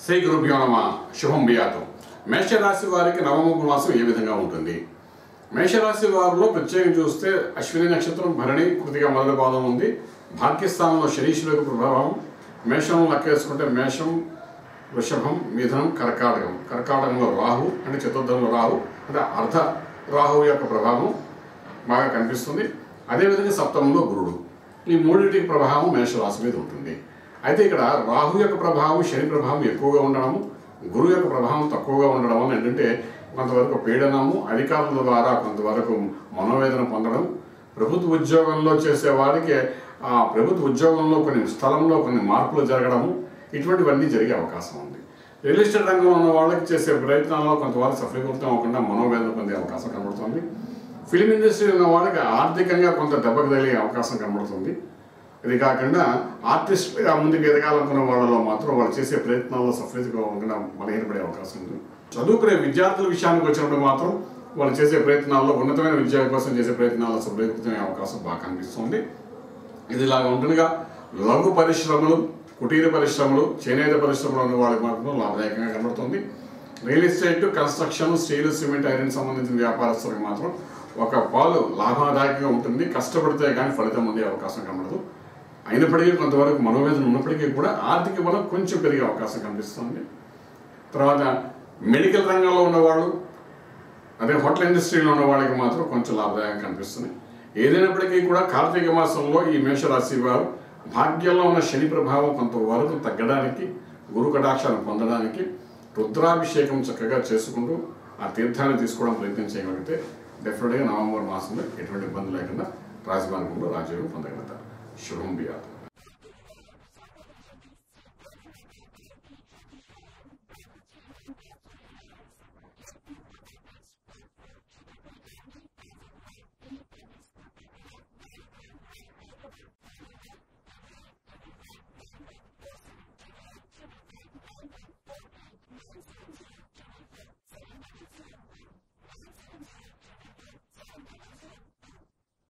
శ్రీ గురుభ్యో నమ శుభం బియాతం మేషరాశి వారికి నవమ మాసం ఏ విధంగా ఉంటుంది మేషరాశి వారిలో ప్రత్యేకం చూస్తే అశ్విని నక్షత్రం భరణి కృతిగా మొదటి పాదం ఉంది భాగ్యస్థానంలో శనీశ్వరు యొక్క ప్రభావం మేషం లెక్కేసుకుంటే మేషం వృషభం మిథునం కర్కాటకం కర్కాటకంలో రాహు అంటే చతుర్థంలో రాహు అంటే అర్ధ రాహు యొక్క ప్రభావం బాగా కనిపిస్తుంది అదేవిధంగా సప్తమంలో గురుడు ఈ మూడింటికి ప్రభావం మేషరాశి మీద ఉంటుంది అయితే ఇక్కడ రాహు యొక్క ప్రభావం శని ప్రభావం ఎక్కువగా ఉండడము గురువు యొక్క ప్రభావం తక్కువగా ఉండడం వల్ల ఏంటంటే కొంతవరకు పీడనము అధికారుల ద్వారా కొంతవరకు మనోవేదన పొందడం ప్రభుత్వ ఉద్యోగంలో చేసే వారికి ఆ ప్రభుత్వ ఉద్యోగంలో కొన్ని స్థలంలో కొన్ని మార్పులు జరగడము ఇటువంటివన్నీ జరిగే అవకాశం ఉంది రియల్ ఎస్టేట్ రంగంలో ఉన్న వాళ్ళకి చేసే ప్రయత్నాల్లో కొంతవరకు సఫలీకృతం అవ్వకుండా మనోవేదన పొందే అవకాశం కనబడుతుంది ఫిలిం ఇండస్ట్రీ ఉన్న వాళ్ళకి ఆర్థికంగా కొంత దెబ్బకు తగిలే అవకాశం కనబడుతుంది ఇది కాకుండా ఆర్టిస్ట్గా ముందుకు ఎదగాలనుకున్న వాళ్ళలో మాత్రం వాళ్ళు చేసే ప్రయత్నాల్లో సఫలీకృతం అవ్వకుండా బలహీనపడే అవకాశం ఉంది చదువుకునే విద్యార్థుల విషయానికి వచ్చినప్పుడు మాత్రం వాళ్ళు చేసే ప్రయత్నాల్లో ఉన్నతమైన విద్య కోసం చేసే ప్రయత్నాల్లో సఫలీకృతమయ్యే అవకాశం బాగా కనిపిస్తుంది ఇది ఇలాగ ఉంటుండగా లఘు పరిశ్రమలు కుటీర పరిశ్రమలు చేనేత పరిశ్రమలు ఉన్న వాళ్ళకి మాత్రం లాభదాయకంగా కనబడుతుంది real estate construction steel cement iron సంబంధించిన వ్యాపారస్తులకు మాత్రం ఒక పాలు లాభదాయకంగా ఉంటుంది కష్టపడితే కానీ ఫలితం ఉండే అవకాశం కనబడదు అయినప్పటికీ కొంతవరకు మనోవేదన ఉన్నప్పటికీ కూడా ఆర్థిక బలం కొంచెం పెరిగే అవకాశం కనిపిస్తుంది తర్వాత మెడికల్ రంగంలో ఉన్నవాళ్ళు అదే హోటల్ ఇండస్ట్రీలో ఉన్న వాళ్ళకి మాత్రం కొంచెం లాభదాయకం కనిపిస్తుంది ఏదైనప్పటికీ కూడా కార్తీక మాసంలో ఈ మేషరాశి వారు భాగ్యంలో ఉన్న శని ప్రభావం కొంతవరకు తగ్గడానికి గురు కటాక్షాన్ని పొందడానికి రుద్రాభిషేకం చక్కగా చేసుకుంటూ ఆ తీర్థాన్ని తీసుకోవడం ప్రయత్నం చేయగలిగితే డెఫినెట్గా నవంబర్ మాసంలో ఎటువంటి ఇబ్బంది లేకుండా రాజమార్గంలో రాజ్యోగం పొందగలుగుతారు శుభం బియాతం